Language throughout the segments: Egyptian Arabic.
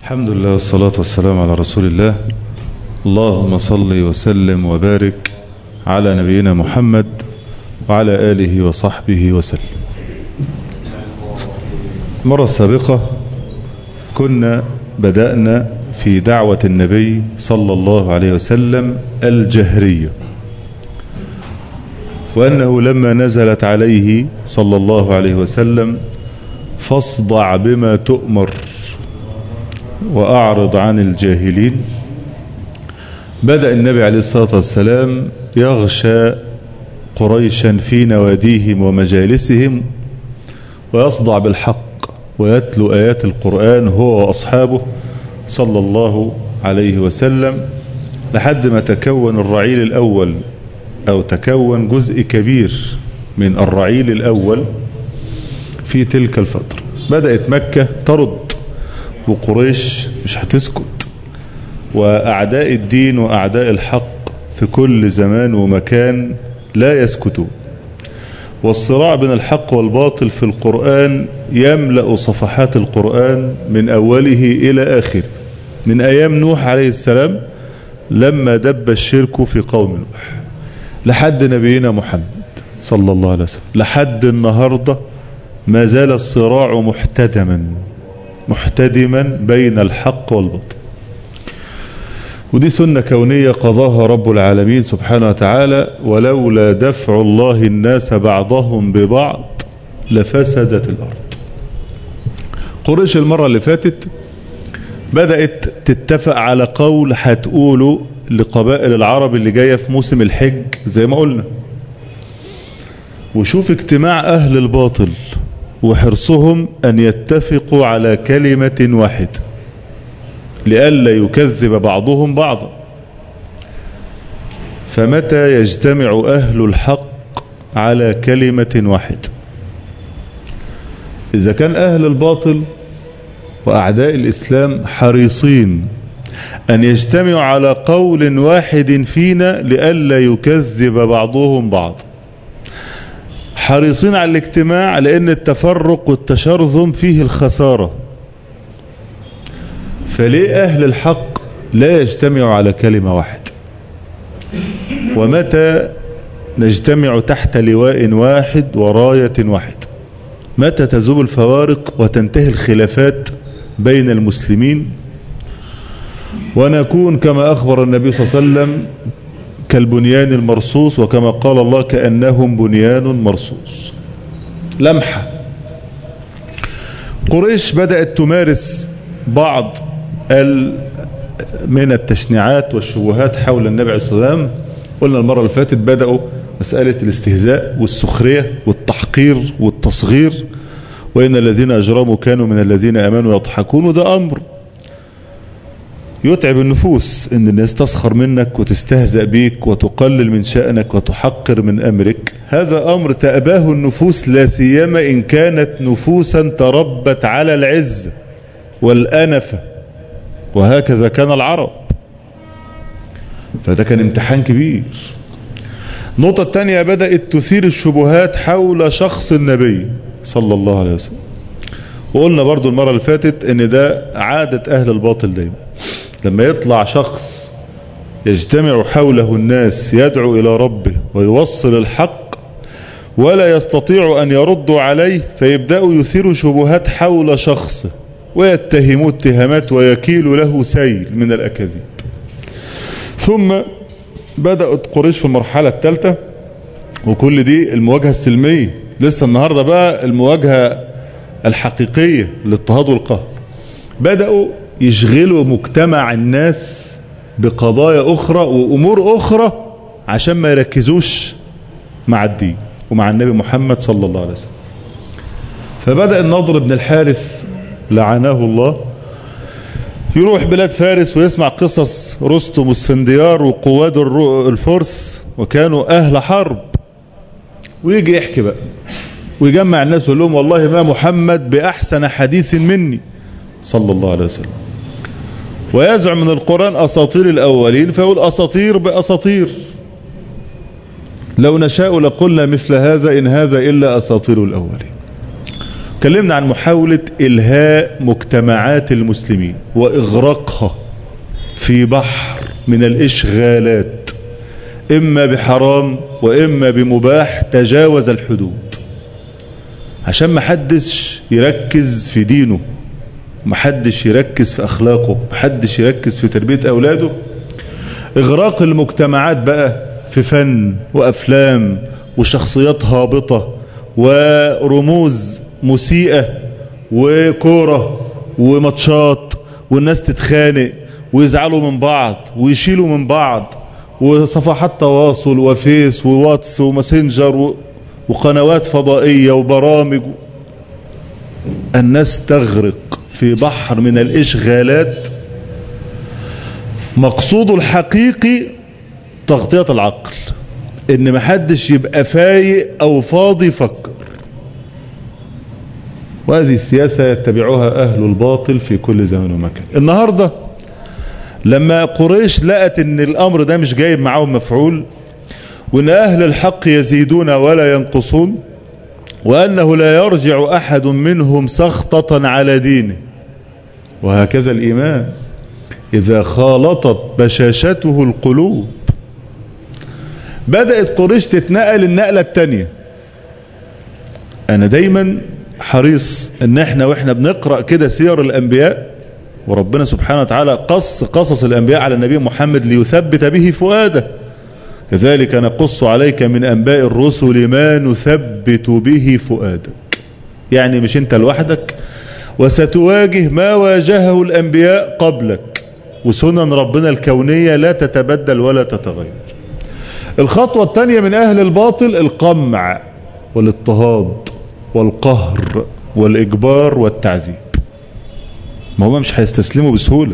الحمد لله والصلاة والسلام على رسول الله اللهم صل وسلم وبارك على نبينا محمد وعلى آله وصحبه وسلم المرة السابقة كنا بدأنا في دعوة النبي صلى الله عليه وسلم الجهرية وأنه لما نزلت عليه صلى الله عليه وسلم فاصدع بما تؤمر وأعرض عن الجاهلين بدأ النبي عليه الصلاة والسلام يغشى قريشا في نواديهم ومجالسهم ويصدع بالحق ويتلو آيات القرآن هو وأصحابه صلى الله عليه وسلم لحد ما تكون الرعيل الأول أو تكون جزء كبير من الرعيل الأول في تلك الفترة بدأت مكة ترد وقريش مش هتسكت وأعداء الدين وأعداء الحق في كل زمان ومكان لا يسكتون والصراع بين الحق والباطل في القرآن يملأ صفحات القرآن من أوله إلى آخره من أيام نوح عليه السلام لما دب الشرك في قوم نوح لحد نبينا محمد صلى الله عليه وسلم لحد النهاردة ما زال الصراع محتدما محتدما بين الحق والباطل ودي سنة كونية قضاها رب العالمين سبحانه وتعالى ولولا دفع الله الناس بعضهم ببعض لفسدت الأرض قريش المرة اللي فاتت بدأت تتفق على قول هتقوله لقبائل العرب اللي جاية في موسم الحج زي ما قلنا وشوف اجتماع أهل الباطل وحرصهم أن يتفقوا على كلمة واحدة لئلا يكذب بعضهم بعضا فمتى يجتمع أهل الحق على كلمة واحدة إذا كان أهل الباطل وأعداء الإسلام حريصين أن يجتمعوا على قول واحد فينا لئلا يكذب بعضهم بعض حريصين على الاجتماع لأن التفرق والتشرذم فيه الخسارة فليه أهل الحق لا يجتمعوا على كلمة واحدة ومتى نجتمع تحت لواء واحد وراية واحد متى تذوب الفوارق وتنتهي الخلافات بين المسلمين ونكون كما أخبر النبي صلى الله عليه وسلم كالبنيان المرصوص وكما قال الله كأنهم بنيان مرصوص لمحة قريش بدأت تمارس بعض من التشنيعات والشبهات حول النبي عليه الصلاة والسلام قلنا المرة اللي فاتت بدأوا مسألة الاستهزاء والسخرية والتحقير والتصغير وإن الذين أجرموا كانوا من الذين أمنوا يضحكون وده أمر يتعب النفوس ان الناس تسخر منك وتستهزأ بيك وتقلل من شأنك وتحقر من أمرك هذا أمر تأباه النفوس لا سيما إن كانت نفوسا تربت على العز والأنفة وهكذا كان العرب فده كان امتحان كبير النقطة الثانية بدأت تثير الشبهات حول شخص النبي صلى الله عليه وسلم وقلنا برضو المرة اللي فاتت ان ده عادة اهل الباطل دايما لما يطلع شخص يجتمع حوله الناس يدعو الى ربه ويوصل الحق ولا يستطيع ان يردوا عليه فيبدأوا يثيروا شبهات حول شخصه ويتهموا اتهامات ويكيل له سيل من الاكاذيب ثم بدأت قريش في المرحلة الثالثة وكل دي المواجهة السلمية لسه النهاردة بقى المواجهة الحقيقية الاضطهاد والقهر بدأوا يشغلوا مجتمع الناس بقضايا أخرى وأمور أخرى عشان ما يركزوش مع الدين ومع النبي محمد صلى الله عليه وسلم فبدأ النضر بن الحارث لعناه الله يروح بلاد فارس ويسمع قصص رستم واسفنديار وقواد الفرس وكانوا أهل حرب ويجي يحكي بقى ويجمع الناس ويقول لهم والله ما محمد بأحسن حديث مني صلى الله عليه وسلم ويزعم من القرآن أساطير الأولين فيقول أساطير بأساطير لو نشاء لقلنا مثل هذا إن هذا إلا أساطير الأولين اتكلمنا عن محاولة إلهاء مجتمعات المسلمين وإغراقها في بحر من الإشغالات إما بحرام وإما بمباح تجاوز الحدود عشان محدش يركز في دينه محدش يركز في أخلاقه محدش يركز في تربية أولاده إغراق المجتمعات بقى في فن وأفلام وشخصيات هابطة ورموز مسيئة وكورة وماتشات والناس تتخانق ويزعلوا من بعض ويشيلوا من بعض وصفحات تواصل وفيس وواتس وماسنجر و... وقنوات فضائية وبرامج الناس تغرق في بحر من الإشغالات مقصوده الحقيقي تغطية العقل ان محدش يبقى فايق او فاضي يفكر وهذه السياسة يتبعها اهل الباطل في كل زمن ومكان النهاردة لما قريش لقت ان الامر ده مش جايب معاهم مفعول وان اهل الحق يزيدون ولا ينقصون وانه لا يرجع احد منهم سخطة على دينه وهكذا الايمان اذا خالطت بشاشته القلوب بدأت قريش تتنقل النقلة التانية انا دايما حريص ان احنا واحنا بنقرأ كده سير الانبياء وربنا سبحانه وتعالى قص قصص الانبياء على النبي محمد ليثبت به فؤاده كذلك نقص عليك من انباء الرسل ما نثبت به فؤادك يعني مش انت لوحدك وستواجه ما واجهه الانبياء قبلك وسنن ربنا الكونية لا تتبدل ولا تتغير الخطوة الثانية من أهل الباطل القمع والاضطهاد والقهر والإجبار والتعذيب ما هم مش هيستسلموا بسهولة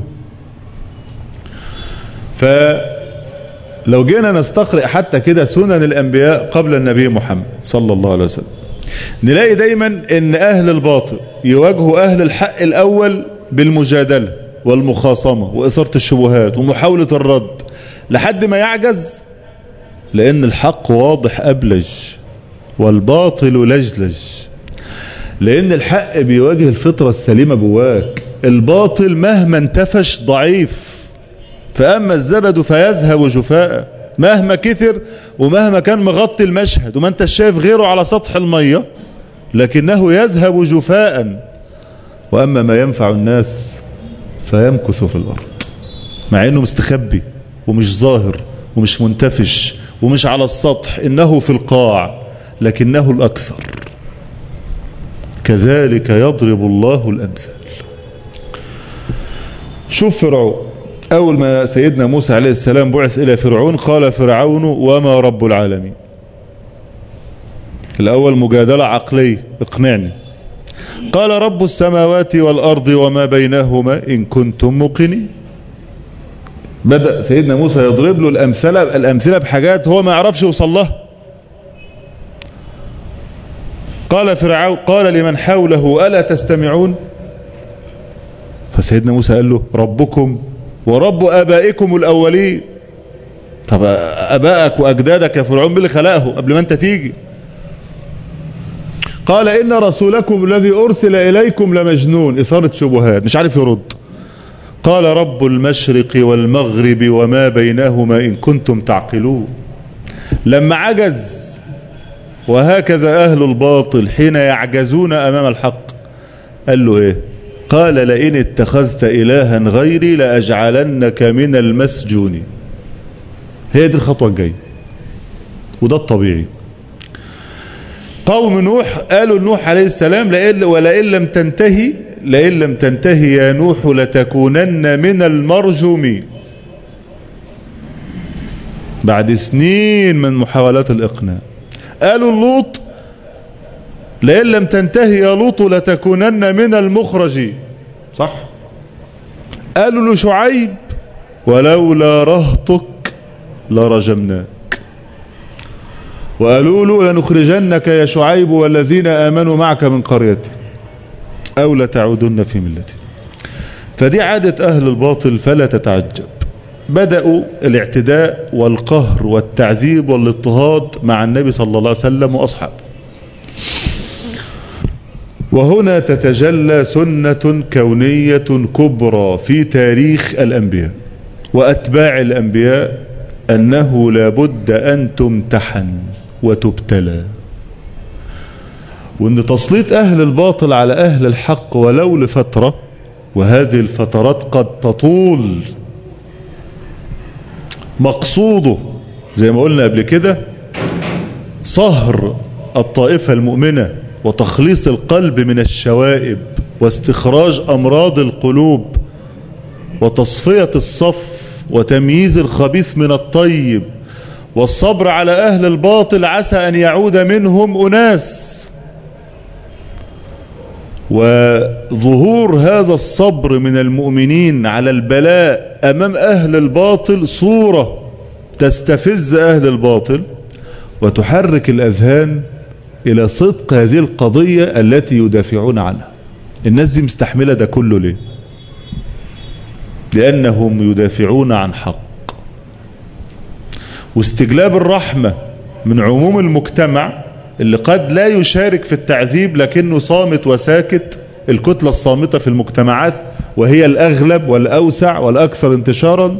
فلو جينا نستقرئ حتى كده سنن الأنبياء قبل النبي محمد صلى الله عليه وسلم نلاقي دايما ان أهل الباطل يواجهوا أهل الحق الأول بالمجادلة والمخاصمة وإثارة الشبهات ومحاولة الرد لحد ما يعجز لأن الحق واضح أبلج والباطل لجلج لأن الحق بيواجه الفطرة السليمة جواك الباطل مهما انتفش ضعيف فأما الزبد فيذهب جفاء مهما كثر ومهما كان مغطي المشهد وما انت شايف غيره على سطح المية لكنه يذهب جفاء وأما ما ينفع الناس فيمكث في الأرض مع أنه مستخبي ومش ظاهر ومش منتفش ومش على السطح إنه في القاع لكنه الأكثر كذلك يضرب الله الأمثال شوف فرعون أول ما سيدنا موسى عليه السلام بعث إلى فرعون قال فرعون وما رب العالمين الأول مجادلة عقلية اقنعني قال رب السماوات والأرض وما بينهما إن كنتم موقنين بدأ سيدنا موسى يضرب له الأمثلة, الأمثلة بحاجات هو ما يعرفش يوصل لها قال فرعون قال لمن حوله ألا تستمعون فسيدنا موسى قال له ربكم ورب آبائكم الأولين طب أبائك وأجدادك يا فرعون باللي خلقه قبل ما أنت تيجي قال إن رسولكم الذي أرسل إليكم لمجنون إثارة شبهات مش عارف يرد قال رب المشرق والمغرب وما بينهما إن كنتم تعقلون لما عجز وهكذا أهل الباطل حين يعجزون أمام الحق قال له إيه قال لئن اتخذت إلها غيري لأجعلنك من المسجونين هي دي الخطوة الجاية وده الطبيعي قوم نوح قالوا لنوح عليه السلام لئن ولئن لم تنتهي لئن لم تنتهي يا نوح لتكونن من المرجومين بعد سنين من محاولات الإقناع قالوا اللوط لئن لم تنتهي يا لوط لتكونن من المخرجين صح قالوا لشعيب ولولا رهطك لرجمناك وقالوا له لنخرجنك يا شعيب والذين آمنوا معك من قريتك أو لتعودن في ملتي فدي عادة أهل الباطل فلا تتعجب بدأوا الاعتداء والقهر والتعذيب والاضطهاد مع النبي صلى الله عليه وسلم وأصحابه وهنا تتجلى سنة كونية كبرى في تاريخ الأنبياء وأتباع الأنبياء أنه لابد أن تمتحن وتبتلى وأن تسليط أهل الباطل على أهل الحق ولو لفترة وهذه الفترات قد تطول مقصوده زي ما قلنا قبل كده صهر الطائفة المؤمنة وتخليص القلب من الشوائب واستخراج أمراض القلوب وتصفية الصف وتمييز الخبيث من الطيب والصبر على أهل الباطل عسى أن يعود منهم أناس وظهور هذا الصبر من المؤمنين على البلاء أمام أهل الباطل صورة تستفز أهل الباطل وتحرك الأذهان إلى صدق هذه القضية التي يدافعون عنها الناس دي مستحملة ده كله ليه لأنهم يدافعون عن حق واستجلاب الرحمة من عموم المجتمع اللي قد لا يشارك في التعذيب لكنه صامت وساكت الكتلة الصامتة في المجتمعات وهي الأغلب والأوسع والأكثر انتشارا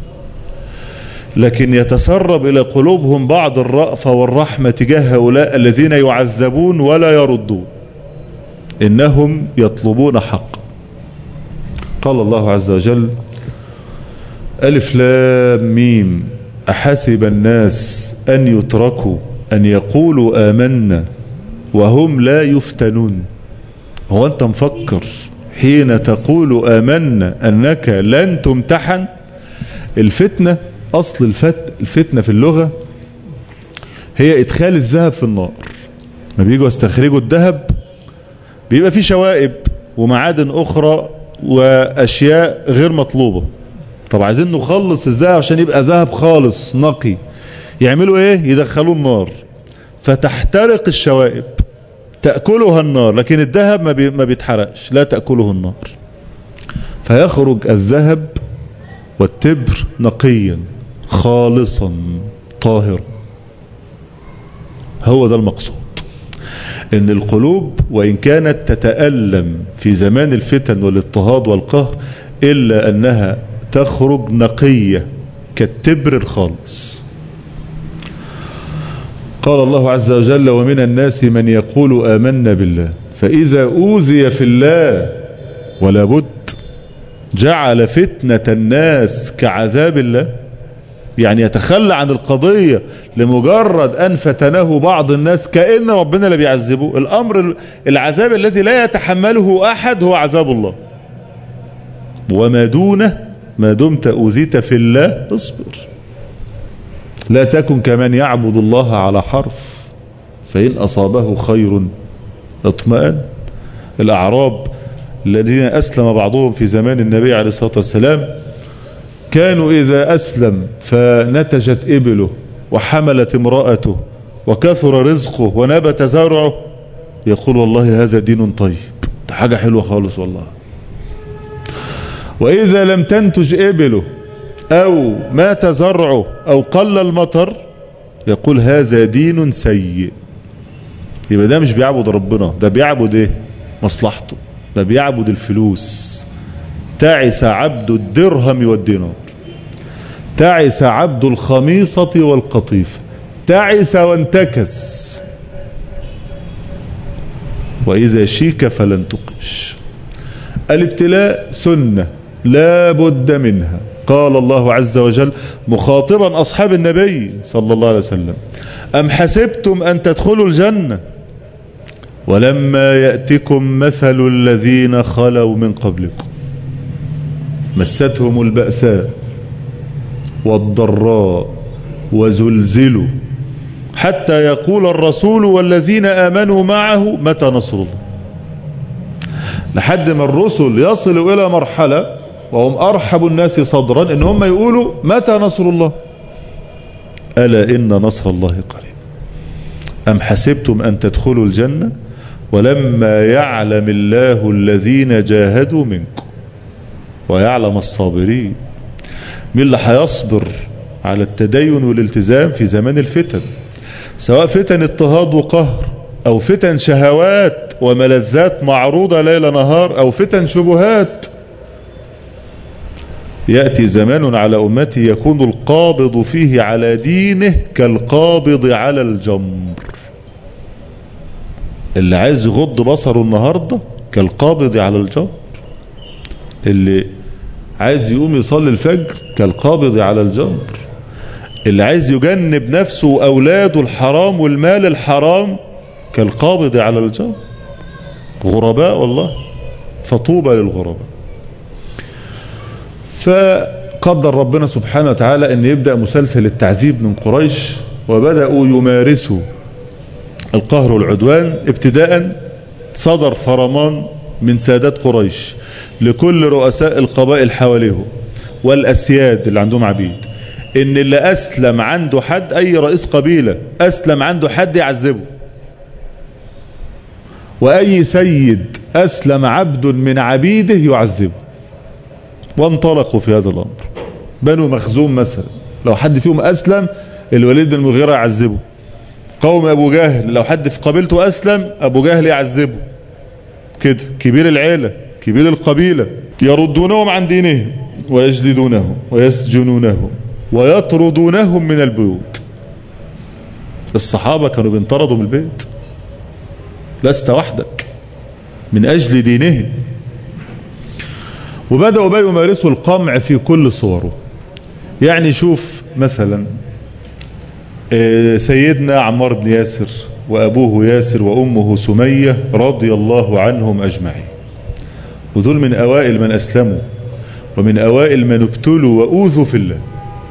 لكن يتسرب إلى قلوبهم بعض الرأفة والرحمة تجاه هؤلاء الذين يعذبون ولا يردون إنهم يطلبون حق قال الله عز وجل ألف لام ميم أحسب الناس أن يتركوا أن يقولوا آمنا وهم لا يفتنون هو أنت مفكر حين تقول آمنا أنك لن تمتحن الفتنة أصل الفت الفتنة في اللغة هي إدخال الذهب في النار ما بيجوا يستخرجوا الذهب بيبقى فيه شوائب ومعادن أخرى وأشياء غير مطلوبة طب عايزين نخلص الذهب عشان يبقى ذهب خالص نقي يعملوا ايه يدخلوه النار فتحترق الشوائب تأكلها النار لكن الذهب ما, بي ما بيتحرقش لا تأكله النار فيخرج الذهب والتبر نقيا خالصا طاهرا هو ده المقصود ان القلوب وان كانت تتألم في زمان الفتن والاضطهاد والقهر الا انها تخرج نقية كالتبر الخالص قال الله عز وجل ومن الناس من يقول آمنا بالله فإذا أوذي في الله ولا بد جعل فتنة الناس كعذاب الله يعني يتخلى عن القضية لمجرد أن فتنه بعض الناس كأن ربنا اللي بيعذبه الأمر العذاب الذي لا يتحمله أحد هو عذاب الله وما دونه ما دمت أوذيت في الله اصبر لا تكن كمن يعبد الله على حرف فإن أصابه خير اطمأن الأعراب الذين أسلم بعضهم في زمان النبي عليه الصلاة والسلام كانوا إذا أسلم فنتجت إبله وحملت امرأته وكثر رزقه ونبت زرعه يقول والله هذا دين طيب ده حاجة حلوة خالص والله وإذا لم تنتج إبله أو مات زرعه أو قل المطر يقول هذا دين سيء يبقى ده مش بيعبد ربنا ده بيعبد ايه مصلحته ده بيعبد الفلوس تعس عبد الدرهم والدينار تعس عبد الخميصة والقطيفة تعس وانتكس وإذا شيك فلن تقش الابتلاء سنة لا بد منها قال الله عز وجل مخاطبا أصحاب النبي صلى الله عليه وسلم أم حسبتم أن تدخلوا الجنة ولما يأتكم مثل الذين خلوا من قبلكم مستهم البأساء والضراء وزلزلوا حتى يقول الرسول والذين آمنوا معه متى نصر الله لحد ما الرسل يصلوا إلى مرحلة وهم أرحب الناس صدرا إن هم يقولوا متى نصر الله ألا إن نصر الله قريب أم حسبتم أن تدخلوا الجنة ولما يعلم الله الذين جاهدوا منكم ويعلم الصابرين مين اللي هيصبر على التدين والالتزام في زمان الفتن سواء فتن اضطهاد وقهر أو فتن شهوات وملذات معروضة ليل نهار أو فتن شبهات يأتي زمان على أمتي يكون القابض فيه على دينه كالقابض على الجمر اللي عايز يغض بصره النهاردة كالقابض على الجمر اللي عايز يقوم يصلي الفجر كالقابض على الجمر اللي عايز يجنب نفسه وأولاده الحرام والمال الحرام كالقابض على الجمر غرباء والله فطوبى للغرباء فقدر ربنا سبحانه وتعالى أن يبدأ مسلسل التعذيب من قريش وبدأوا يمارسوا القهر والعدوان ابتداء صدر فرمان من سادات قريش لكل رؤساء القبائل حواليهم والأسياد اللي عندهم عبيد ان اللي أسلم عنده حد أي رئيس قبيلة أسلم عنده حد يعذبه وأي سيد أسلم عبد من عبيده يعذبه وانطلقوا في هذا الأمر بنو مخزوم مثلا لو حد فيهم أسلم الوليد بن المغيرة يعذبه قوم أبو جهل لو حد في قبيلته أسلم أبو جهل يعذبه كده كبير العيلة كبير القبيلة يردونهم عن دينهم ويجلدونهم ويسجنونهم ويطردونهم من البيوت الصحابة كانوا بينطردوا من البيت لست وحدك من أجل دينهم وبدأوا بقى يمارسوا القمع في كل صوره يعني شوف مثلا سيدنا عمار بن ياسر وأبوه ياسر وأمه سمية رضي الله عنهم أجمعين ودول من أوائل من أسلموا ومن أوائل من ابتلوا وأوذوا في الله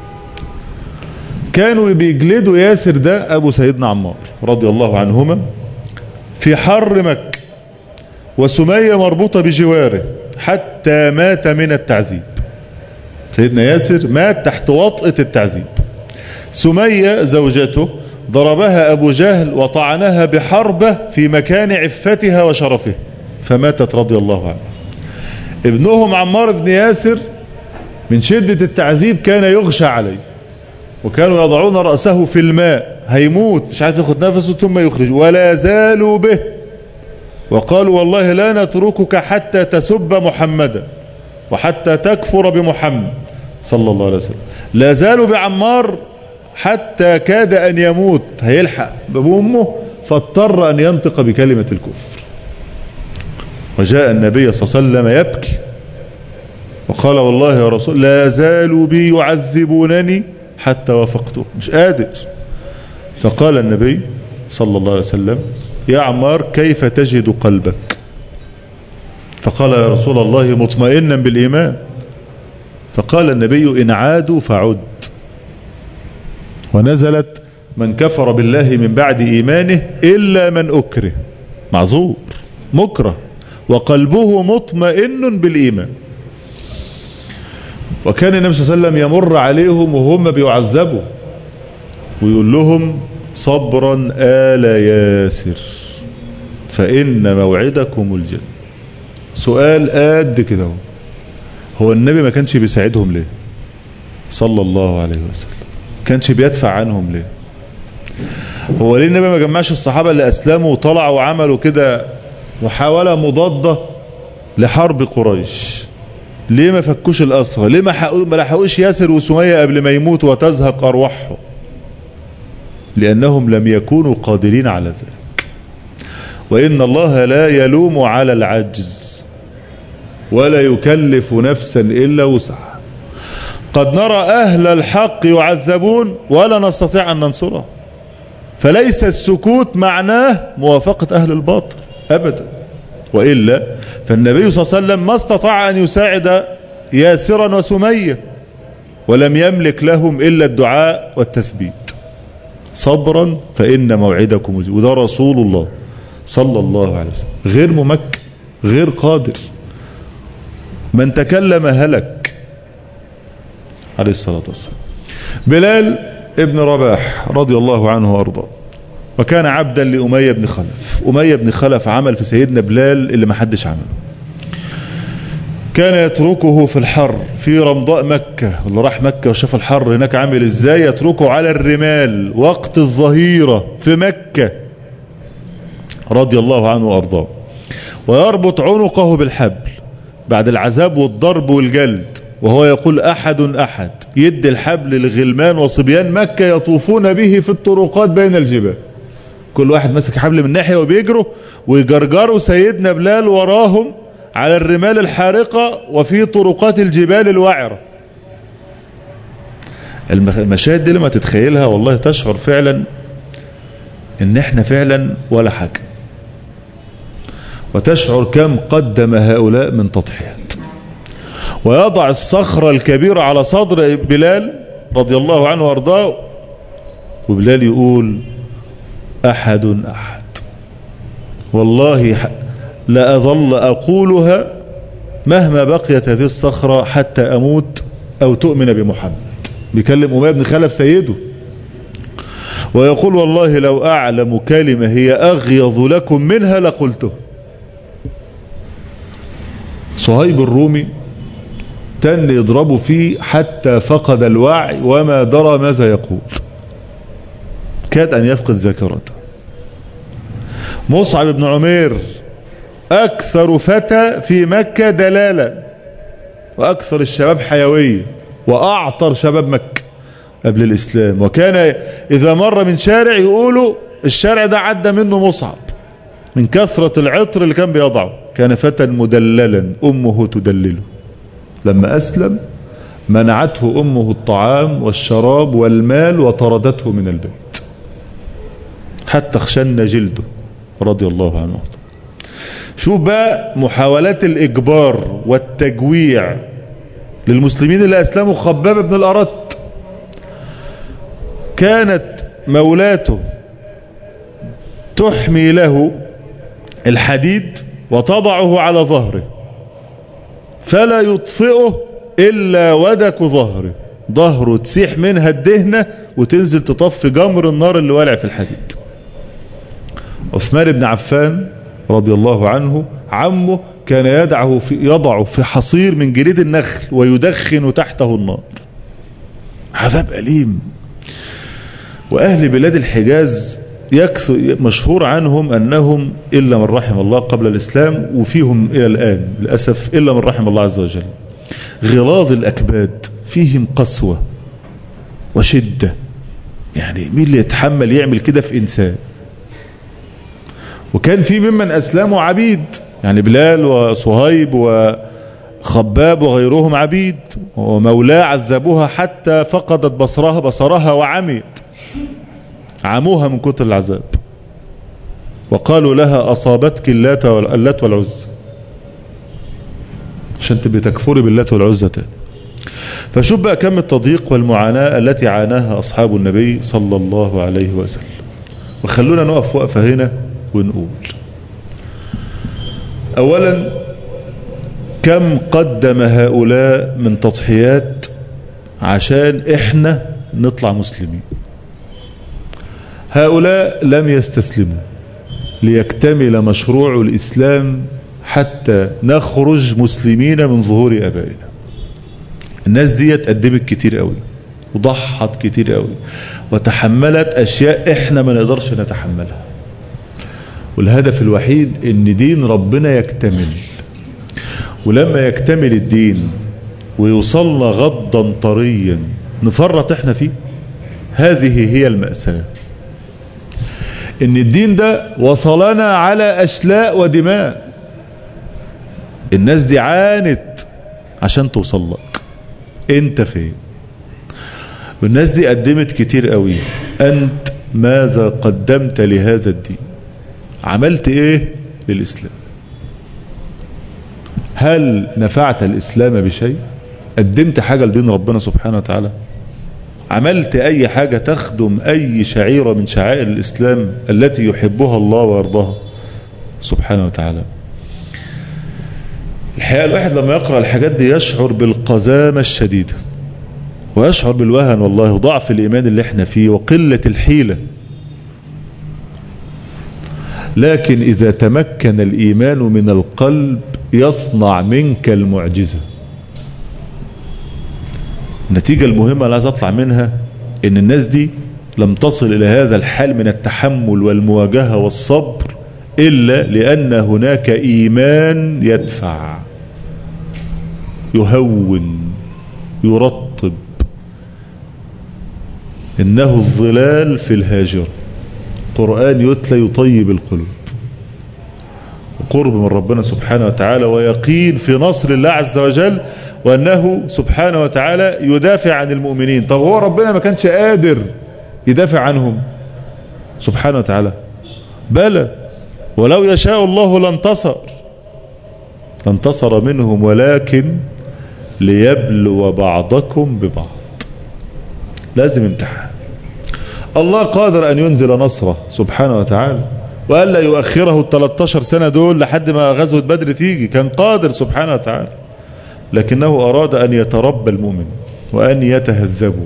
كانوا بيجلدوا ياسر ده أبو سيدنا عمار رضي الله عنهما في حر مكة وسمية مربوطة بجواره حتى مات من التعذيب سيدنا ياسر مات تحت وطئة التعذيب سمية زوجته ضربها أبو جهل وطعنها بحربة في مكان عفتها وشرفها فماتت رضي الله عنها ابنهم عمار بن ياسر من شدة التعذيب كان يغشى عليه وكانوا يضعون رأسه في الماء هيموت مش عارف ياخد نفسه ثم يخرج ولا زالوا به وقالوا والله لا نتركك حتى تسب محمدا وحتى تكفر بمحمد صلى الله عليه وسلم لا زالوا بعمار حتى كاد أن يموت هيلحق بأمه فاضطر أن ينطق بكلمة الكفر وجاء النبي صلى الله عليه وسلم يبكي وقال والله يا رسول لا زالوا بي يعذبونني حتى وافقته مش قادر فقال النبي صلى الله عليه وسلم يا عمار كيف تجد قلبك فقال يا رسول الله مطمئنا بالإيمان فقال النبي إن عادوا فعد ونزلت من كفر بالله من بعد إيمانه إلا من أكره معذور مكره وقلبه مطمئن بالإيمان وكان النبي صلى الله عليه وسلم يمر عليهم وهم بيعذبوا ويقول لهم صبرا آل ياسر فإن موعدكم الجنة سؤال قد كده هو النبي ما كانش بيساعدهم ليه صلى الله عليه وسلم كانش بيدفع عنهم ليه هو ليه النبي ما جمعش الصحابة اللي أسلموا وطلعوا وعملوا كده محاولة مضادة لحرب قريش ليه ما فكوش الأسرى ليه ما لحقوش ياسر وسمية قبل ما يموتوا وتزهق أرواحهم لأنهم لم يكونوا قادرين على ذلك وإن الله لا يلوم على العجز ولا يكلف نفسا إلا وسعها قد نرى أهل الحق يعذبون ولا نستطيع أن ننصره فليس السكوت معناه موافقة أهل الباطل أبدا وإلا فالنبي صلى الله عليه وسلم ما استطاع أن يساعد ياسرا وسمية ولم يملك لهم إلا الدعاء والتثبيت صبرا فإن موعدكم الجنة وده رسول الله صلى الله عليه وسلم غير ممكن غير قادر من تكلم هلك عليه الصلاة والسلام بلال ابن رباح رضي الله عنه وارضاه وكان عبدا لأمية بن خلف أمية بن خلف عمل في سيدنا بلال اللي ما حدش عمله كان يتركه في الحر في رمضاء مكة اللي راح مكة وشاف الحر هناك عامل ازاي يتركه على الرمال وقت الظهيرة في مكة رضي الله عنه وأرضاه ويربط عنقه بالحبل بعد العذاب والضرب والجلد وهو يقول أحد أحد يد الحبل لغلمان وصبيان مكة يطوفون به في الطرقات بين الجبال كل واحد ماسك حبل من ناحية وبيجروا ويجرجروا سيدنا بلال وراهم على الرمال الحارقة وفي طرقات الجبال الوعرة المشاهد دي لما تتخيلها والله تشعر فعلا ان احنا فعلا ولا حاجة وتشعر كم قدم هؤلاء من تضحيات ويضع الصخرة الكبيرة على صدر بلال رضي الله عنه وارضاه وبلال يقول أحد أحد والله لا أظل أقولها مهما بقيت هذه الصخرة حتى أموت أو تؤمن بمحمد بيكلم أمية بن خلف سيده ويقول والله لو أعلم كلمة هي أغيظ لكم منها لقلته صهيب الرومي تن يضربه فيه حتى فقد الوعي وما درى ماذا يقول كاد أن يفقد ذاكرته مصعب بن عمير أكثر فتى في مكة دلالا وأكثر الشباب حيوية وأعطر شباب مكة قبل الإسلام وكان إذا مر من شارع يقولوا الشارع ده عدى منه مصعب من كثرة العطر اللي كان بيضعه كان فتى مدللا أمه تدلله لما أسلم منعته أمه الطعام والشراب والمال وطردته من البيت حتى خشن جلده رضي الله عنه شوف بقى محاولات الإجبار والتجويع للمسلمين اللي أسلموا خباب بن الأرت كانت مولاته تحمي له الحديد وتضعه على ظهره فلا يطفئه إلا ودك ظهره ظهره تسيح منها الدهنة وتنزل تطفي جمر النار اللي والع في الحديد عثمان بن عفان رضي الله عنه عمه كان يدعه في يضعه في حصير من جريد النخل ويدخن تحته النار عذاب أليم وأهل بلاد الحجاز يكثر مشهور عنهم أنهم إلا من رحم الله قبل الإسلام وفيهم إلى الآن للأسف إلا من رحم الله عز وجل غلاظ الأكباد فيهم قسوة وشدة يعني مين اللي يتحمل يعمل كده في إنسان وكان في ممن أسلموا عبيد يعني بلال وصهيب وخباب وغيرهم عبيد ومولاه عذبوها حتى فقدت بصرها بصرها وعميت عموها من كتر العذاب وقالوا لها أصابتك اللات واللات والعزى عشان تبقي تكفري باللات والعزى تاني فشوف بقى كم التضييق والمعاناة التي عاناها أصحاب النبي صلى الله عليه وسلم وخلونا نقف وقفة هنا ونقول أولا كم قدم هؤلاء من تضحيات عشان احنا نطلع مسلمين هؤلاء لم يستسلموا ليكتمل مشروع الإسلام حتى نخرج مسلمين من ظهور أبائنا الناس دي قدمت كتير قوي وضحت كتير قوي وتحملت أشياء إحنا ما نقدرش نتحملها والهدف الوحيد ان دين ربنا يكتمل ولما يكتمل الدين ويوصلنا غضا طريا نفرط احنا فيه هذه هي المأساة ان الدين ده وصلنا على اشلاء ودماء الناس دي عانت عشان توصل لك انت فين والناس دي قدمت كتير قوي انت ماذا قدمت لهذا الدين عملت ايه للاسلام هل نفعت الاسلام بشيء قدمت حاجة لدين ربنا سبحانه وتعالى عملت اي حاجة تخدم اي شعيرة من شعائر الاسلام التي يحبها الله ويرضاها سبحانه وتعالى الحقيقة الواحد لما يقرأ الحاجات دي يشعر بالقزامة الشديدة ويشعر بالوهن والله ضعف الإيمان اللي احنا فيه وقلة الحيلة لكن إذا تمكن الإيمان من القلب يصنع منك المعجزة النتيجة المهمة اللي عايز أطلع منها إن الناس دي لم تصل إلى هذا الحال من التحمل والمواجهة والصبر إلا لأن هناك إيمان يدفع يهون يرطب إنه الظلال في الهاجر قرآن يتلى يطيب القلوب قرب من ربنا سبحانه وتعالى ويقين في نصر الله عز وجل وأنه سبحانه وتعالى يدافع عن المؤمنين طب هو ربنا ما كانش قادر يدافع عنهم سبحانه وتعالى بلى ولو يشاء الله لانتصر لانتصر منهم ولكن ليبلو بعضكم ببعض لازم امتحان الله قادر أن ينزل نصره سبحانه وتعالى وألا يؤخره ال 13 سنة دول لحد ما غزوة بدر تيجي كان قادر سبحانه وتعالى لكنه أراد أن يتربى المؤمن وأن يتهذبوا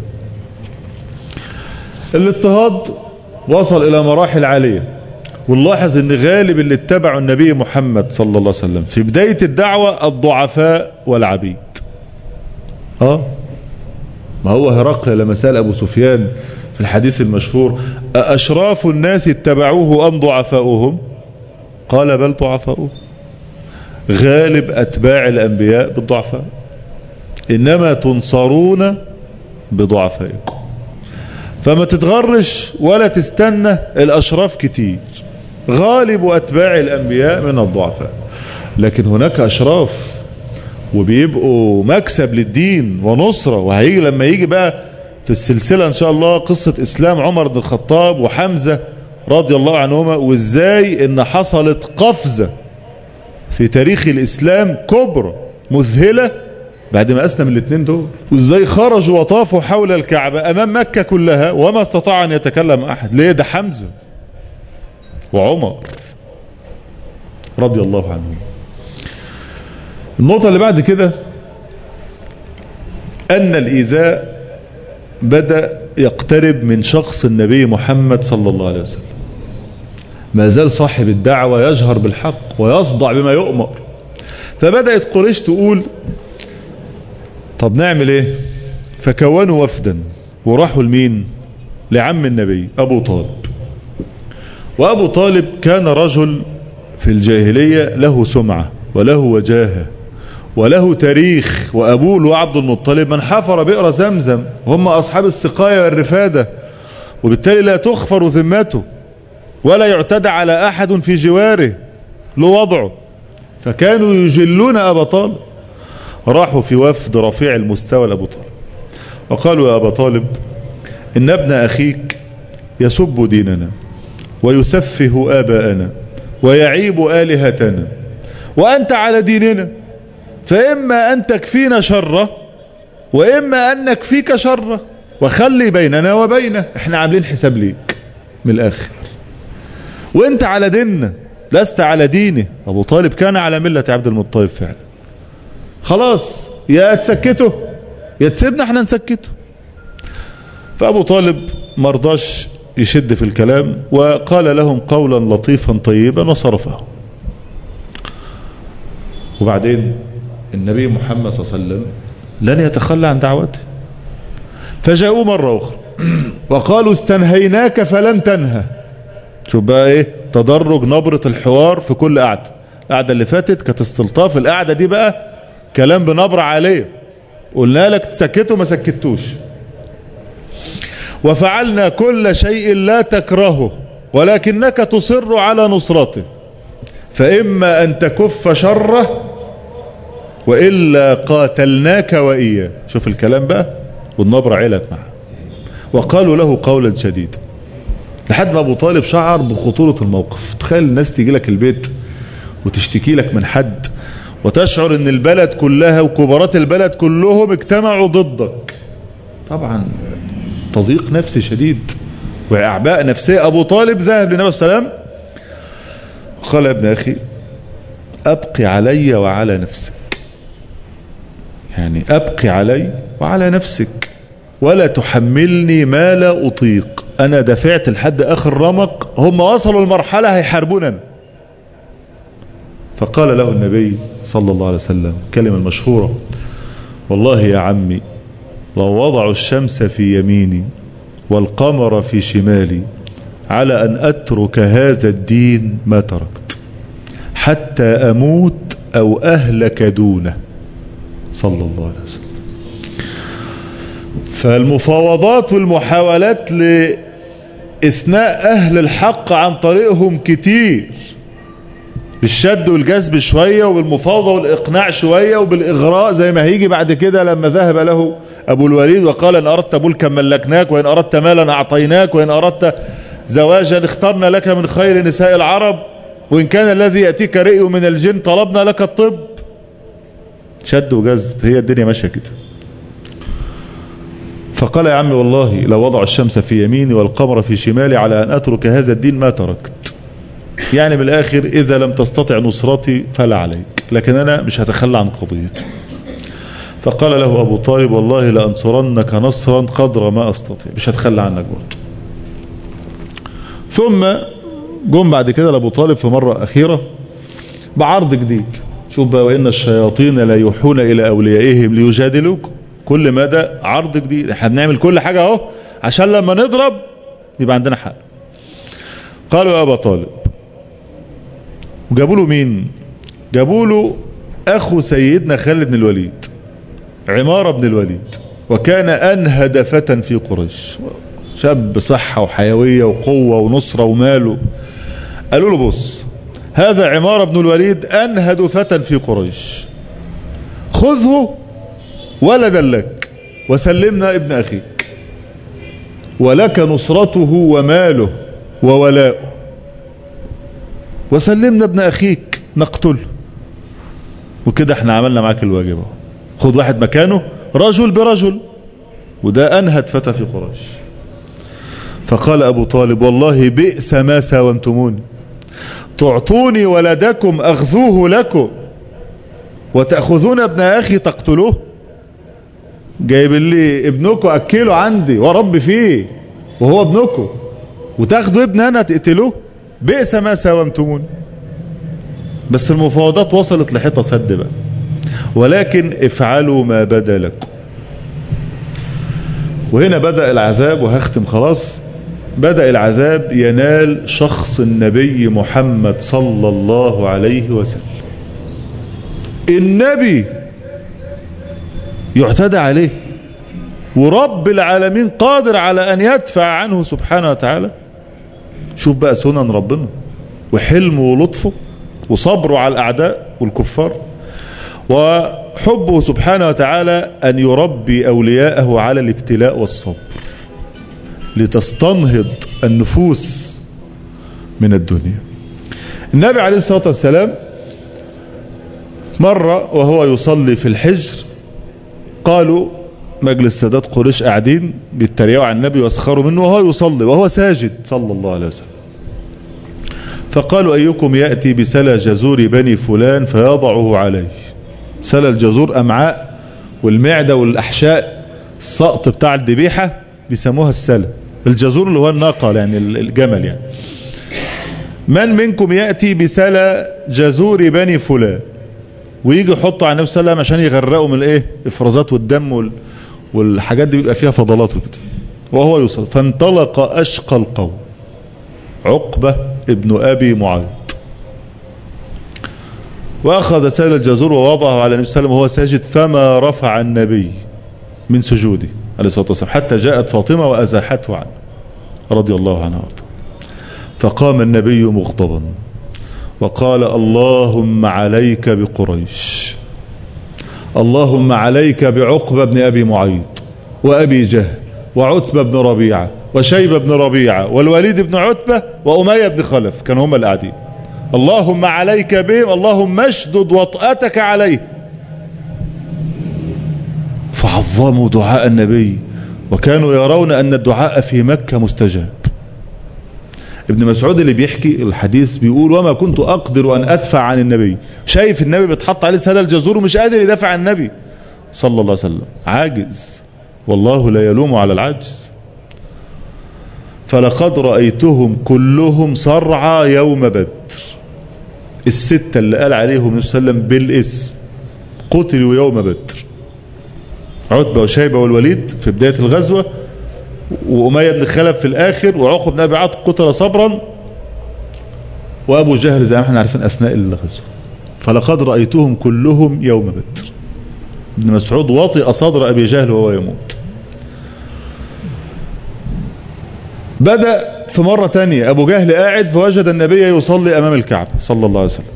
الاضطهاد وصل إلى مراحل عالية ونلاحظ ان غالب اللي اتبعوا النبي محمد صلى الله عليه وسلم في بداية الدعوة الضعفاء والعبيد اه ما هو هرقل لما سأل أبو سفيان في الحديث المشهور أشراف الناس اتبعوه أم ضعفاؤهم قال بل ضعفاؤهم غالب أتباع الأنبياء بالضعفاء إنما تنصرون بضعفائكم فما تتغرش ولا تستنى الأشراف كتير غالب أتباع الأنبياء من الضعفاء لكن هناك أشراف وبيبقوا مكسب للدين ونصرة وهيجي لما يجي بقى في السلسلة ان شاء الله قصة اسلام عمر بن الخطاب وحمزة رضي الله عنهما وازاي ان حصلت قفزة في تاريخ الاسلام كبرى مذهلة بعد ما اسلم الاثنين دول وازاي خرجوا وطافوا حول الكعبة امام مكة كلها وما استطاع ان يتكلم احد ليه ده حمزة وعمر رضي الله عنهم النقطة اللي بعد كده أن الإيذاء بدأ يقترب من شخص النبي محمد صلى الله عليه وسلم ما زال صاحب الدعوة يجهر بالحق ويصدع بما يؤمر فبدأت قريش تقول طب نعمل ايه فكونوا وفدا وراحوا لمين لعم النبي أبو طالب وأبو طالب كان رجل في الجاهلية له سمعة وله وجاهة وله تاريخ وأبوه له عبد المطلب من حفر بئر زمزم هم أصحاب السقاية والرفادة وبالتالي لا تخفر ذمته ولا يعتدى على أحد في جواره له وضعه فكانوا يجلون أبا طالب راحوا في وفد رفيع المستوى لأبو طالب وقالوا يا أبا طالب إن ابن أخيك يسب ديننا ويسفه آباءنا ويعيب آلهتنا وأنت على ديننا فإما أن تكفينا شره وإما أن نكفيك شره وخلي بيننا وبينه احنا عاملين حساب ليك من الآخر وانت على ديننا لست على دينه أبو طالب كان على ملة عبد المطلب فعلا خلاص يا تسكته يا تسيبنا احنا نسكته فأبو طالب مرضاش يشد في الكلام وقال لهم قولا لطيفا طيبا وصرفه وبعدين النبي محمد صلى الله عليه وسلم لن يتخلى عن دعوته فجاءوا مرة أخرى وقالوا استنهيناك فلن تنهى شوف بقى ايه تدرج نبرة الحوار في كل قعدة القعدة اللي فاتت كانت استلطاف القعدة دي بقى كلام بنبرة عالية قلنا لك تسكته ما سكتوش وفعلنا كل شيء لا تكرهه ولكنك تصر على نصرته فإما أن تكف شره وإلا قاتلناك وإياه شوف الكلام بقى والنبرة علت معه وقالوا له قولا شديدا لحد ما أبو طالب شعر بخطورة الموقف تخيل الناس تيجي لك البيت وتشتكي لك من حد وتشعر ان البلد كلها وكبارات البلد كلهم اجتمعوا ضدك طبعا تضييق نفسي شديد وإعباء نفسية أبو طالب ذهب للنبي صلى الله عليه وسلم قال يا ابن أخي أبقي علي وعلى نفسك يعني أبقي علي وعلى نفسك ولا تحملني ما لا أطيق أنا دفعت لحد آخر رمق هم وصلوا المرحلة هيحاربوننا فقال له النبي صلى الله عليه وسلم كلمة المشهورة والله يا عمي لو وضعوا الشمس في يميني والقمر في شمالي على أن أترك هذا الدين ما تركت حتى أموت أو أهلك دونه صلى الله عليه وسلم فالمفاوضات والمحاولات لإثناء أهل الحق عن طريقهم كتير بالشد والجذب شوية وبالمفاوضة والإقناع شوية وبالإغراء زي ما هيجي بعد كده لما ذهب له أبو الوليد وقال إن أردت ملكا ملكناك وإن أردت مالا أعطيناك وإن أردت زواجا اخترنا لك من خير نساء العرب وإن كان الذي يأتيك رئي من الجن طلبنا لك الطب شد وجذب هي الدنيا ماشية كده فقال يا عمي والله لو وضع الشمس في يميني والقمر في شمالي على أن أترك هذا الدين ما تركت يعني من الآخر إذا لم تستطع نصرتي فلا عليك لكن أنا مش هتخلى عن قضيتي فقال له أبو طالب والله لأنصرنك نصرا قدر ما أستطيع مش هتخلى عنك برضه ثم جم بعد كده لأبو طالب في مرة أخيرة بعرض جديد شوف بقى وإن الشياطين لا يوحون إلى أوليائهم ليجادلوك كل مدى عرض جديد احنا بنعمل كل حاجة اهو عشان لما نضرب يبقى عندنا حق قالوا يا أبا طالب وجابوا له مين جابوا له أخو سيدنا خالد بن الوليد عمارة بن الوليد وكان أنهد فتى في قريش شاب صحة وحيوية وقوة ونصرة وماله قالوا له بص هذا عمارة بن الوليد أنهد فتى في قريش خذه ولدا لك وسلمنا ابن أخيك ولك نصرته وماله وولاؤه وسلمنا ابن أخيك نقتله وكده احنا عملنا معاك الواجب خد واحد مكانه رجل برجل وده أنهد فتى في قريش فقال أبو طالب والله بئس ما ساومتموني تعطوني ولدكم أخذوه لكم وتأخذون ابن أخي تقتلوه جايب لي ابنكم أكله عندي ورب فيه وهو ابنكم وتاخدوا ابن أنا تقتلوه بئس ما ساومتموني بس المفاوضات وصلت لحيطة سد بقى ولكن افعلوا ما بدا لكم وهنا بدأ العذاب وهختم خلاص بدأ العذاب ينال شخص النبي محمد صلى الله عليه وسلم النبي يعتدى عليه ورب العالمين قادر على أن يدفع عنه سبحانه وتعالى شوف بقى سنن ربنا وحلمه ولطفه وصبره على الأعداء والكفار وحبه سبحانه وتعالى أن يربي أولياءه على الابتلاء والصبر لتستنهض النفوس من الدنيا النبي عليه الصلاة والسلام مرة وهو يصلي في الحجر قالوا مجلس سادات قريش قاعدين بيتريقوا على النبي ويسخروا منه وهو يصلي وهو ساجد صلى الله عليه وسلم فقالوا أيكم يأتي بسلى جزور بني فلان فيضعه عليه سلى الجزور أمعاء والمعدة والأحشاء السقط بتاع الذبيحة بيسموها السلى الجزور اللي هو الناقة يعني الجمل يعني من منكم يأتي بسلى جزور بني فلان ويجي يحطه على النبي صلى الله عليه وسلم عشان يغرقوا من الايه افرازات والدم وال... والحاجات دي بيبقى فيها فضلات وكده وهو يوصل فانطلق اشقى القوم عقبة ابن ابي معيط واخذ سال الجزور ووضعه على النبي صلى الله عليه وسلم وهو ساجد فما رفع النبي من سجوده عليه الصلاة والسلام حتى جاءت فاطمة وأزاحته عنه رضي الله عنها وارضاه فقام النبي مغضبا وقال اللهم عليك بقريش اللهم عليك بعقبة بن أبي معيط وأبي جهل وعتبة بن ربيعة وشيبة بن ربيعة والوليد بن عتبة وأمية بن خلف كانوا هم اللي قاعدين اللهم عليك بهم اللهم اشدد وطأتك عليه فعظموا دعاء النبي وكانوا يرون أن الدعاء في مكة مستجاب ابن مسعود اللي بيحكي الحديث بيقول وما كنت أقدر أن أدفع عن النبي شايف النبي بيتحط عليه سهل الجزور ومش قادر يدافع عن النبي صلى الله عليه وسلم عاجز والله لا يلوم على العجز فلقد رأيتهم كلهم صرعى يوم بدر الستة اللي قال عليهم النبي صلى الله عليه وسلم بالاسم قتلوا يوم بدر عتبة وشيبة والوليد في بداية الغزوة وأمية بن خلف في الآخر وعقب بن أبي عاط قتل صبرا وأبو جهل زي ما احنا عارفين أثناء الغزو فلقد رأيتهم كلهم يوم بدر ابن مسعود وطئ صدر أبي جهل وهو يموت بدأ في مرة تانية أبو جهل قاعد فوجد النبي يصلي أمام الكعبة صلى الله عليه وسلم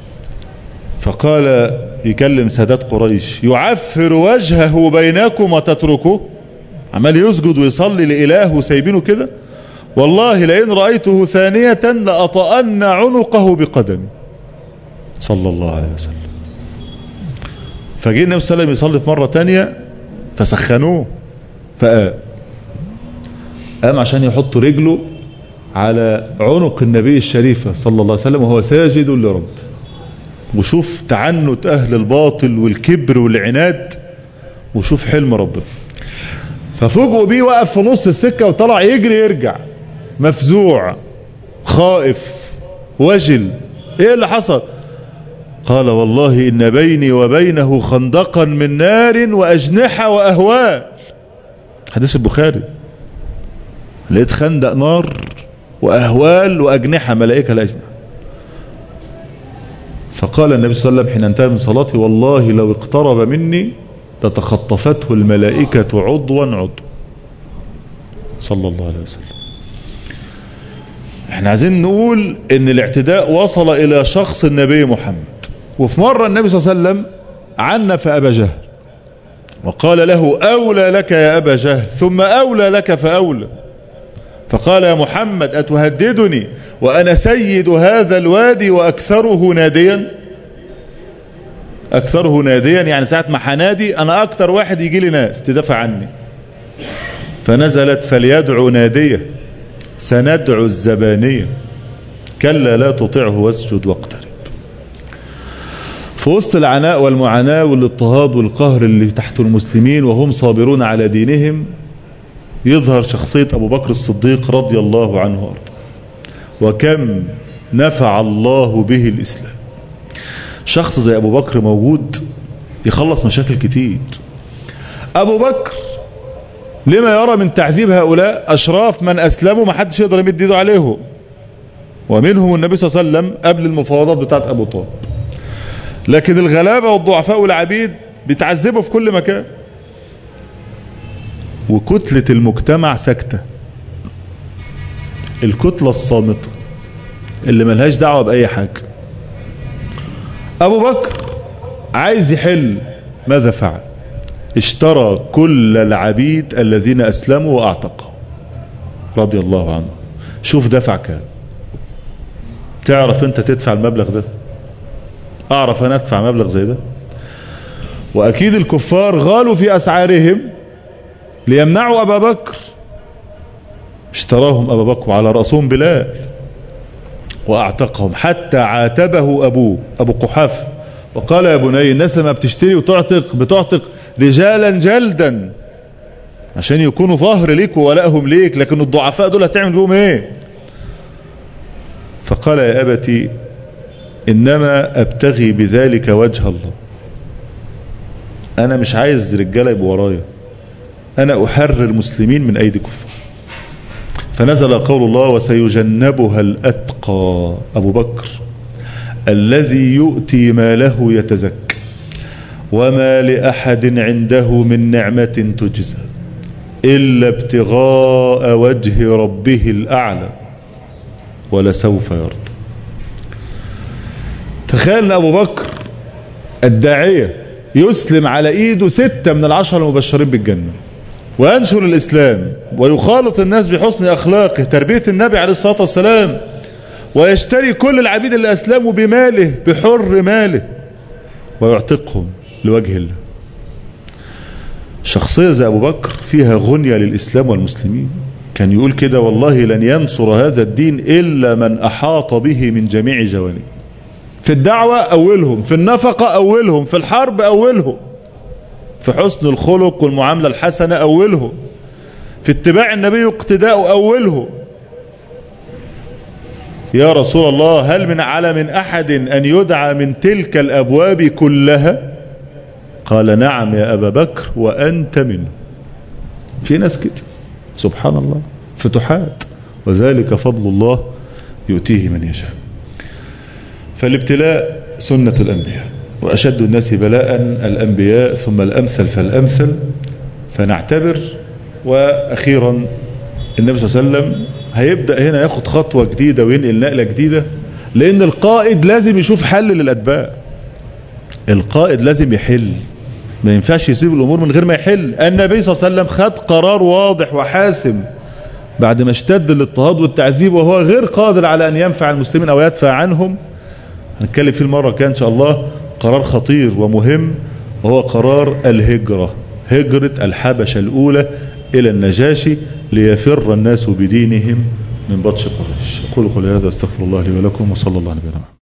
فقال يكلم سادات قريش يعفر وجهه بينكم وتتركوه عمال يسجد ويصلي لإله وسايبينه كده والله لئن رأيته ثانية لأطأن عنقه بقدمي صلى الله عليه وسلم فجي النبي صلى الله عليه وسلم يصلي في مرة تانية فسخنوه فقام قام عشان يحط رجله على عنق النبي الشريفة صلى الله عليه وسلم وهو ساجد لرب وشوف تعنت أهل الباطل والكبر والعناد وشوف حلم ربنا ففوجئوا بيه وقف في نص السكة وطلع يجري يرجع مفزوع خائف وجل ايه اللي حصل قال والله إن بيني وبينه خندقا من نار وأجنحة وأهوال حديث البخاري لقيت خندق نار وأهوال وأجنحة ملائكة الأجنحة فقال النبي صلى الله عليه وسلم حين انتهى من صلاته والله لو اقترب مني لتخطفته الملائكة عضوا عضوا صلى الله عليه وسلم احنا عايزين نقول ان الاعتداء وصل الى شخص النبي محمد وفي مرة النبي صلى الله عليه وسلم عنف أبا جهل وقال له أولى لك يا أبا جهل ثم أولى لك فأولى فقال يا محمد أتهددني وأنا سيد هذا الوادي وأكثره ناديا أكثره ناديا يعني ساعة ما حنادي أنا أكثر واحد يجي لي ناس تدافع عني فنزلت فليدعو نادية سندعو الزبانية كلا لا تطعه واسجد واقترب في وسط العناء والمعاناة والاضطهاد والقهر اللي تحت المسلمين وهم صابرون على دينهم يظهر شخصية أبو بكر الصديق رضي الله عنه وارضاه وكم نفع الله به الإسلام شخص زي أبو بكر موجود يخلص مشاكل كتير أبو بكر لما يرى من تعذيب هؤلاء أشراف من أسلموا ما حدش يقدر يمد يده عليهم ومنهم النبي صلى الله عليه وسلم قبل المفاوضات بتاعت أبو طالب لكن الغلابة والضعفاء والعبيد بيتعذبوا في كل مكان وكتلة المجتمع ساكتة الكتلة الصامتة اللي ملهاش دعوة بأي حاجة أبو بكر عايز يحل ماذا فعل اشترى كل العبيد الذين أسلموا وأعتقوا رضي الله عنه شوف دفع كام تعرف انت تدفع المبلغ ده اعرف انا ادفع مبلغ زي ده واكيد الكفار غالوا في اسعارهم ليمنعوا ابا بكر اشتراهم ابا بكر على رأسهم بلال واعتقهم حتى عاتبه ابوه ابو قحافه وقال يا بني الناس لما بتشتري وتعتق بتعتق رجالا جلدا عشان يكونوا ظهر ليك وولائهم ليك لكن الضعفاء دول هتعمل بهم ايه فقال يا أبتي إنما أبتغي بذلك وجه الله أنا مش عايز رجالة يبقوا ورايا أنا أحرر المسلمين من أيدي كفار فنزل قول الله وسيجنبها الأتقى أبو بكر الذي يؤتي ماله يتزكى وما لأحد عنده من نعمة تجزى إلا ابتغاء وجه ربه الأعلى ولسوف يرضى تخيل أبو بكر الداعية يسلم على إيده ستة من العشرة المبشرين بالجنة وينشر الإسلام ويخالط الناس بحسن أخلاقه تربية النبي عليه الصلاة والسلام ويشتري كل العبيد اللي أسلموا بماله بحر ماله ويعتقهم لوجه الله شخصية زي أبو بكر فيها غنية للإسلام والمسلمين كان يقول كده والله لن ينصر هذا الدين إلا من أحاط به من جميع جوانبه في الدعوة أولهم في النفقة أولهم في الحرب أولهم في حسن الخلق والمعاملة الحسنة أولهم في اتباع النبي اقتداء أولهم يا رسول الله هل من على من أحد أن يدعى من تلك الأبواب كلها قال نعم يا أبا بكر وأنت منه في ناس كده سبحان الله فتوحات وذلك فضل الله يؤتيه من يشاء فالابتلاء سنة الأنبياء وأشد الناس بلاء الأنبياء ثم الأمثل فالأمثل فنعتبر وأخيرا النبي صلى الله عليه وسلم هيبدأ هنا ياخد خطوة جديدة وينقل نقلة جديدة لأن القائد لازم يشوف حل للأتباع القائد لازم يحل ما ينفعش يسيب الأمور من غير ما يحل النبي صلى الله عليه وسلم خد قرار واضح وحاسم بعد ما اشتد الاضطهاد والتعذيب وهو غير قادر على أن ينفع المسلمين أو يدفع عنهم هنتكلم فيه المرة كان إن شاء الله قرار خطير ومهم وهو قرار الهجرة هجرة الحبشة الأولى إلى النجاشي ليفر الناس بدينهم من بطش قريش أقول قولي هذا استغفر الله لي ولكم وصلى الله عليه وسلم